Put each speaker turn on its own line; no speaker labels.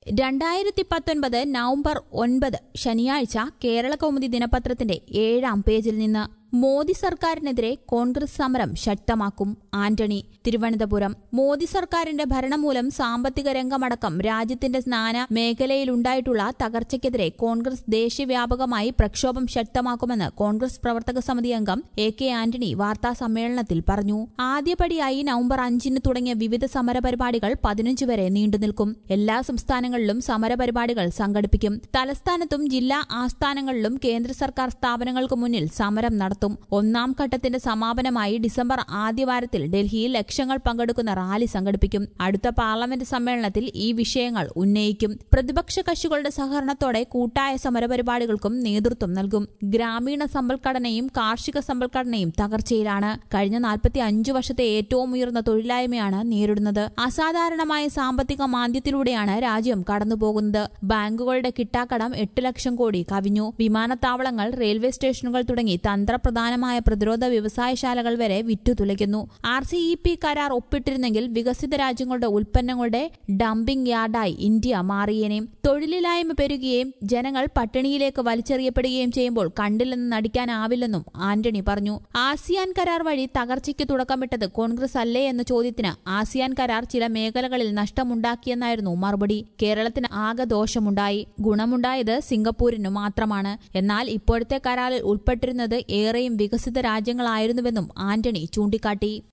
രണ്ടായിരത്തി പത്തൊൻപത് നവംബർ ഒൻപത് ശനിയാഴ്ച കേരള കൗമുദി ദിനപത്രത്തിന്റെ ഏഴാം പേജിൽ നിന്ന് മോദി സർക്കാരിനെതിരെ കോൺഗ്രസ് സമരം ശക്തമാക്കും ആന്റണി തിരുവനന്തപുരം മോദി സർക്കാരിന്റെ ഭരണം മൂലം സാമ്പത്തിക രംഗമടക്കം രാജ്യത്തിന്റെ നാനാ മേഖലയിലുണ്ടായിട്ടുള്ള തകർച്ചയ്ക്കെതിരെ കോൺഗ്രസ് ദേശീയവ്യാപകമായി പ്രക്ഷോഭം ശക്തമാക്കുമെന്ന് കോൺഗ്രസ് പ്രവർത്തക സമിതി അംഗം എ കെ ആന്റണി വാർത്താ സമ്മേളനത്തിൽ പറഞ്ഞു ആദ്യപടിയായി നവംബർ അഞ്ചിന് തുടങ്ങിയ വിവിധ സമരപരിപാടികൾ പതിനഞ്ച് വരെ നീണ്ടുനിൽക്കും എല്ലാ സംസ്ഥാനങ്ങളിലും സമരപരിപാടികൾ സംഘടിപ്പിക്കും തലസ്ഥാനത്തും ജില്ലാ ആസ്ഥാനങ്ങളിലും കേന്ദ്ര സർക്കാർ സ്ഥാപനങ്ങൾക്ക് മുന്നിൽ സമരം നടത്തും ഒന്നാം ഘട്ടത്തിന്റെ സമാപനമായി ഡിസംബർ ആദ്യവാരത്തിൽ ഡൽഹിയിൽ ലക്ഷങ്ങൾ പങ്കെടുക്കുന്ന റാലി സംഘടിപ്പിക്കും അടുത്ത പാർലമെന്റ് സമ്മേളനത്തിൽ ഈ വിഷയങ്ങൾ ഉന്നയിക്കും പ്രതിപക്ഷ കക്ഷികളുടെ സഹകരണത്തോടെ കൂട്ടായ സമരപരിപാടികൾക്കും നേതൃത്വം നൽകും ഗ്രാമീണ സമ്പദ്ഘടനയും കാർഷിക സമ്പദ്ഘടനയും തകർച്ചയിലാണ് കഴിഞ്ഞ നാൽപ്പത്തി അഞ്ചു വർഷത്തെ ഏറ്റവും ഉയർന്ന തൊഴിലായ്മയാണ് നേരിടുന്നത് അസാധാരണമായ സാമ്പത്തിക മാന്ദ്യത്തിലൂടെയാണ് രാജ്യം കടന്നുപോകുന്നത് ബാങ്കുകളുടെ കിട്ടാക്കടം എട്ട് ലക്ഷം കോടി കവിഞ്ഞു വിമാനത്താവളങ്ങൾ റെയിൽവേ സ്റ്റേഷനുകൾ തുടങ്ങി തന്ത്രപ്രധാനമായ പ്രതിരോധ വ്യവസായശാലകൾ വരെ വിറ്റുതുലയ്ക്കുന്നു ആർ സി ഇ പി കരാർ ഒപ്പിട്ടിരുന്നെങ്കിൽ വികസിത രാജ്യങ്ങളുടെ ഉൽപ്പന്നങ്ങളുടെ ഡംപിംഗ് യാർഡായി ഇന്ത്യ മാറിയേനെ തൊഴിലില്ലായ്മ പെരുകുകയും ജനങ്ങൾ പട്ടിണിയിലേക്ക് വലിച്ചെറിയപ്പെടുകയും ചെയ്യുമ്പോൾ കണ്ടില്ലെന്ന് നടിക്കാനാവില്ലെന്നും ആന്റണി പറഞ്ഞു ആസിയാൻ കരാർ വഴി തകർച്ചയ്ക്ക് തുടക്കമിട്ടത് കോൺഗ്രസ് അല്ലേ എന്ന ചോദ്യത്തിന് ആസിയാൻ കരാർ ചില മേഖലകളിൽ നഷ്ടമുണ്ടാക്കിയെന്നായിരുന്നു മറുപടി കേരളത്തിന് ആകെ ദോഷമുണ്ടായി ഗുണമുണ്ടായത് സിംഗപ്പൂരിന് മാത്രമാണ് എന്നാൽ ഇപ്പോഴത്തെ കരാറിൽ ഉൾപ്പെട്ടിരുന്നത് ഏറെയും വികസിത രാജ്യങ്ങളായിരുന്നുവെന്നും ആന്റണി ചൂണ്ടിക്കാട്ടി